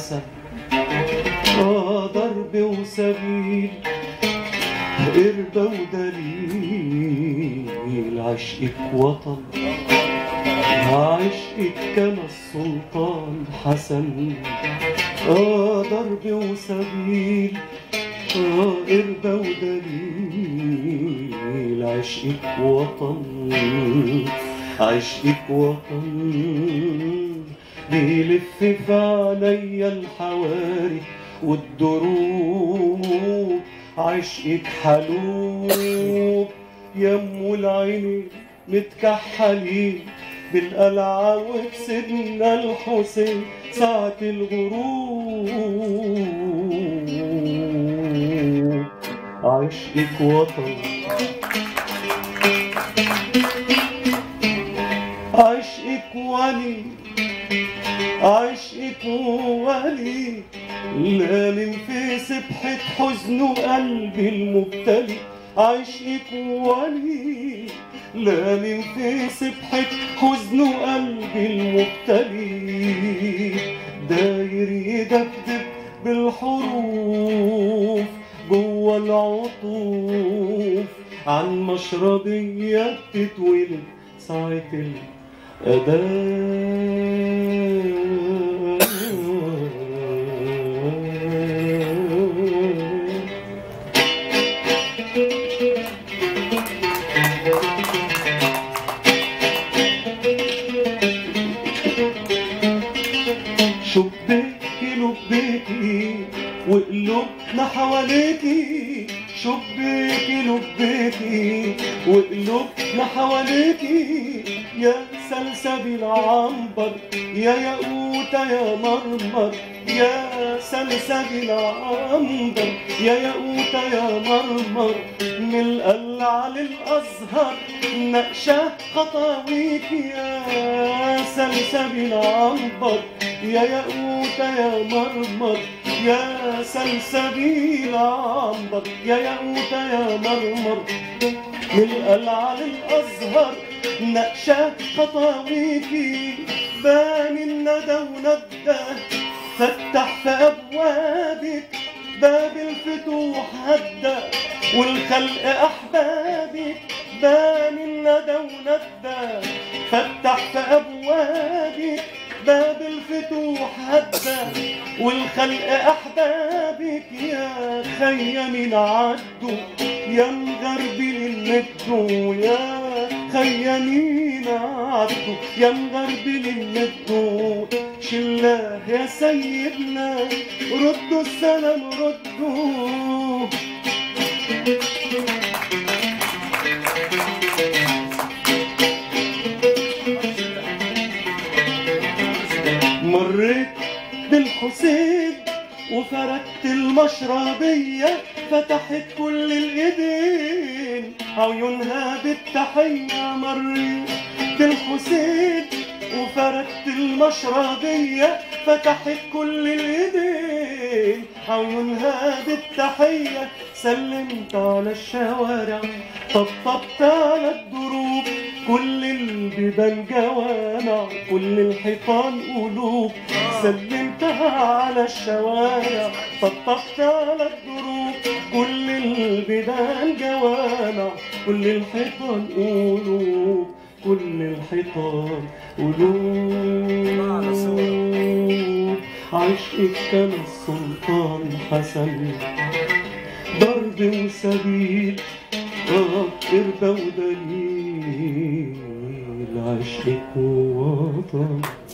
حسن آه ضرب وسبيل قربة ودليل عشقك وطن عشقك كما السلطان حسن آه ضرب وسبيل آه قربة ودليل عشقك وطن عشقك وطن بيلف في عينيا الحواري والدروب عشقك حلوب يم العينين متكحلين بالقلعة وبسيدنا الحسين ساعة الغروب عشقك وطن عشقك ولي عشقك ولي لامم في سبحة حزن قلبي المبتلي عشقك ولي لامم في سبحة حزن قلبي المبتلي داير يدبدب بالحروف جوا العطوف عن مشربية بتتولد ساعة الأذان شبيكي لبيكي وقلوبنا حواليكي شبيكي لبيكي وقلوبنا حواليكي يا سلسبيل عنبر يا ياقوتة يا مرمر يا سلسبيل عنبر يا ياقوتة يا مرمر من القلعة للأزهر نقشة خطاويك يا سلسبيل عنبر يا ياقوتة يا مرمر يا سلسبيل عنبر يا ياقوتة يا مرمر من القلعة للأزهر نقشة خطاويكي بان الندى وندى فتح في أبوابك باب الفتوح هدى والخلق أحبابك بان الندى وندى فتح في أبوابك باب الفتوح هدى والخلق أحبابك يا خيم عدوا يا مغربلين ندوا يا خيمين عدوا يا مغربلين ندوا شلاه يا سيدنا ردوا السلام ردوا مريت بالحسين وفركت المشربية فتحت كل الإيدين عيونها بالتحية مريت بالحسين وفركت المشربية فتحت كل الإيدين عيونها بالتحية سلمت على الشوارع طبطبت على الدروب كل البيبان جوامع كل الحيطان قلوب سلمتها على الشوارع طبطبت على الدروب كل البيبان جوامع كل الحيطان قلوب كل الحيطان قلوب عشقك كان السلطان حسن ضرب وسبيل آه قربة ودليل عشقك وطن